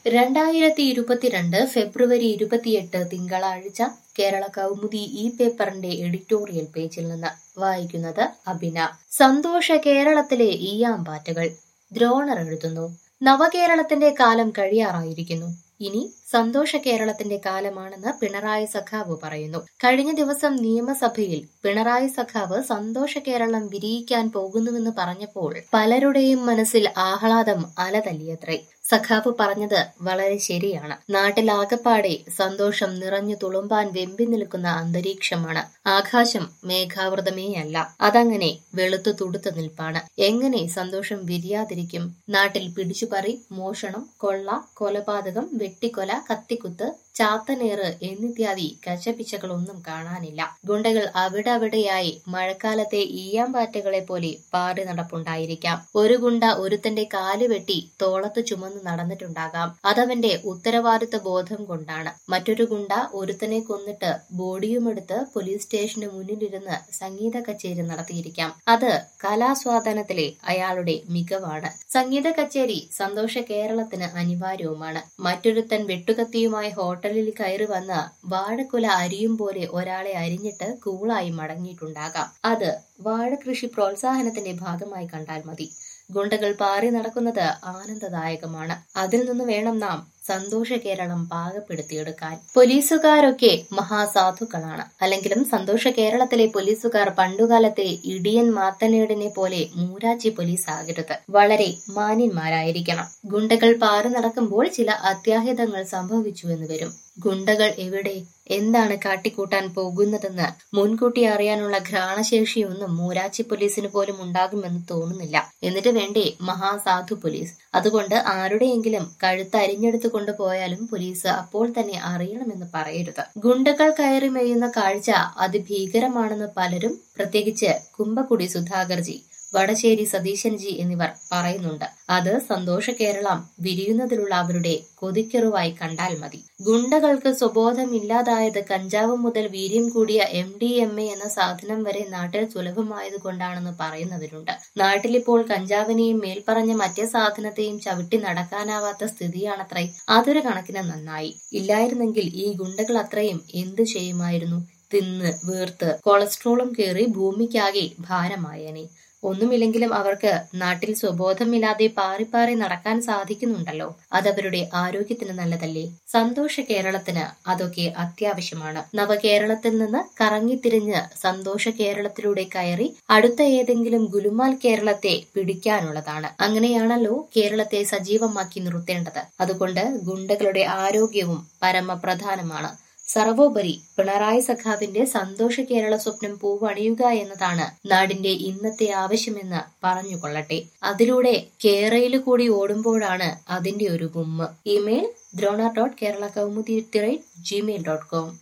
രണ്ടായിരത്തി ഇരുപത്തിരണ്ട് ഫെബ്രുവരി ഇരുപത്തിയെട്ട് തിങ്കളാഴ്ച കേരള കൗമുദി ഈ പേപ്പറിന്റെ എഡിറ്റോറിയൽ പേജിൽ നിന്ന് വായിക്കുന്നത് അഭിന സന്തോഷ കേരളത്തിലെ ഈയാമ്പാറ്റകൾ ദ്രോണർ എഴുതുന്നു നവകേരളത്തിന്റെ കാലം കഴിയാറായിരിക്കുന്നു ഇനി സന്തോഷ കേരളത്തിന്റെ കാലമാണെന്ന് പിണറായി സഖാവ് പറയുന്നു കഴിഞ്ഞ ദിവസം നിയമസഭയിൽ പിണറായി സഖാവ് സന്തോഷ കേരളം വിരിയിക്കാൻ പോകുന്നുവെന്ന് പറഞ്ഞപ്പോൾ പലരുടെയും മനസ്സിൽ ആഹ്ലാദം അലതല്ലിയത്രേ സഖാവ് പറഞ്ഞത് വളരെ ശരിയാണ് നാട്ടിലാകപ്പാടെ സന്തോഷം നിറഞ്ഞു തുളുമ്പാൻ വെമ്പി നിൽക്കുന്ന അന്തരീക്ഷമാണ് ആകാശം മേഘാവൃതമേ അല്ല അതങ്ങനെ വെളുത്തു തുടുത്തു നിൽപ്പാണ് എങ്ങനെ സന്തോഷം വിരിയാതിരിക്കും നാട്ടിൽ പിടിച്ചുപറി മോഷണം കൊള്ള കൊലപാതകം വെട്ടിക്കൊല കത്തിക്കുത്ത് ചാത്തനേറ് എന്നിത്യാദി കശപിച്ചകളൊന്നും കാണാനില്ല ഗുണ്ടകൾ അവിടെ അവിടെയായി മഴക്കാലത്തെ ഈയാമ്പാറ്റകളെ പോലെ പാറി നടപ്പുണ്ടായിരിക്കാം ഒരു ഗുണ്ട ഒരുത്തന്റെ കാല് വെട്ടി തോളത്ത് ചുമന്ന് നടന്നിട്ടുണ്ടാകാം അതവന്റെ ഉത്തരവാദിത്വ ബോധം കൊണ്ടാണ് മറ്റൊരു ഗുണ്ട ഒരുത്തനെ കൊന്നിട്ട് ബോഡിയുമെടുത്ത് പോലീസ് സ്റ്റേഷന് മുന്നിലിരുന്ന് സംഗീത കച്ചേരി നടത്തിയിരിക്കാം അത് കലാസ്വാദനത്തിലെ അയാളുടെ മികവാണ് സംഗീത കച്ചേരി സന്തോഷ കേരളത്തിന് അനിവാര്യവുമാണ് മറ്റൊരുത്തൻ വെട്ടുകത്തിയുമായി ഹോട്ടലിൽ കയറി വന്ന് വാഴക്കുല അരിയും പോലെ ഒരാളെ അരിഞ്ഞിട്ട് കൂളായി മടങ്ങിയിട്ടുണ്ടാകാം അത് വാഴകൃഷി പ്രോത്സാഹനത്തിന്റെ ഭാഗമായി കണ്ടാൽ മതി ഗുണ്ടകൾ പാറി നടക്കുന്നത് ആനന്ദദായകമാണ് അതിൽ നിന്ന് വേണം നാം സന്തോഷ കേരളം പാകപ്പെടുത്തിയെടുക്കാൻ പോലീസുകാരൊക്കെ മഹാസാധുക്കളാണ് അല്ലെങ്കിലും സന്തോഷ കേരളത്തിലെ പോലീസുകാർ പണ്ടുകാലത്തെ ഇടിയൻ മാത്തനേടിനെ പോലെ മൂരാച്ചി പോലീസ് ആകരുത് വളരെ മാന്യന്മാരായിരിക്കണം ഗുണ്ടകൾ പാറി നടക്കുമ്പോൾ ചില അത്യാഹിതങ്ങൾ സംഭവിച്ചു എന്ന് വരും ഗുണ്ടകൾ എവിടെ എന്താണ് കാട്ടിക്കൂട്ടാൻ പോകുന്നതെന്ന് മുൻകൂട്ടി അറിയാനുള്ള ഘ്രാണശേഷിയൊന്നും മൂരാച്ചി പോലീസിന് പോലും ഉണ്ടാകുമെന്ന് തോന്നുന്നില്ല എന്നിട്ട് വേണ്ടേ മഹാസാധു പോലീസ് അതുകൊണ്ട് ആരുടെയെങ്കിലും കഴുത്ത് അരിഞ്ഞെടുത്ത് കൊണ്ടുപോയാലും പോലീസ് അപ്പോൾ തന്നെ അറിയണമെന്ന് പറയരുത് ഗുണ്ടകൾ കയറി മേയുന്ന കാഴ്ച അതിഭീകരമാണെന്ന് പലരും പ്രത്യേകിച്ച് കുമ്പക്കുടി സുധാകർജി വടശ്ശേരി സതീശൻജി എന്നിവർ പറയുന്നുണ്ട് അത് സന്തോഷ കേരളം വിരിയുന്നതിലുള്ള അവരുടെ കൊതിക്കെറുവായി കണ്ടാൽ മതി ഗുണ്ടകൾക്ക് സ്വബോധമില്ലാതായത് കഞ്ചാവ് മുതൽ വീര്യം കൂടിയ എം ഡി എം എ എന്ന സാധനം വരെ നാട്ടിൽ സുലഭമായതുകൊണ്ടാണെന്ന് പറയുന്നവരുണ്ട് നാട്ടിലിപ്പോൾ കഞ്ചാവിനെയും മേൽപ്പറഞ്ഞ മറ്റേ സാധനത്തെയും ചവിട്ടി നടക്കാനാവാത്ത സ്ഥിതിയാണത്രേ അതൊരു കണക്കിന് നന്നായി ഇല്ലായിരുന്നെങ്കിൽ ഈ ഗുണ്ടകൾ അത്രയും എന്തു ചെയ്യുമായിരുന്നു തിന്ന് വീർത്ത് കൊളസ്ട്രോളും കയറി ഭൂമിക്കാകെ ഭാരമായേനെ ഒന്നുമില്ലെങ്കിലും അവർക്ക് നാട്ടിൽ സ്വബോധമില്ലാതെ പാറി പാറി നടക്കാൻ സാധിക്കുന്നുണ്ടല്ലോ അതവരുടെ ആരോഗ്യത്തിന് നല്ലതല്ലേ സന്തോഷ കേരളത്തിന് അതൊക്കെ അത്യാവശ്യമാണ് നവകേരളത്തിൽ നിന്ന് കറങ്ങിത്തിരിഞ്ഞ് സന്തോഷ കേരളത്തിലൂടെ കയറി അടുത്ത ഏതെങ്കിലും ഗുലുമാൽ കേരളത്തെ പിടിക്കാനുള്ളതാണ് അങ്ങനെയാണല്ലോ കേരളത്തെ സജീവമാക്കി നിർത്തേണ്ടത് അതുകൊണ്ട് ഗുണ്ടകളുടെ ആരോഗ്യവും പരമപ്രധാനമാണ് സർവോപരി പിണറായി സഖാവിന്റെ സന്തോഷ കേരള സ്വപ്നം പൂവണിയുക എന്നതാണ് നാടിന്റെ ഇന്നത്തെ ആവശ്യമെന്ന് പറഞ്ഞുകൊള്ളട്ടെ അതിലൂടെ കേരയിൽ കൂടി ഓടുമ്പോഴാണ് അതിന്റെ ഒരു ഗുമ്മ് email Drona dot Kerala Kaumudi Gmail dot com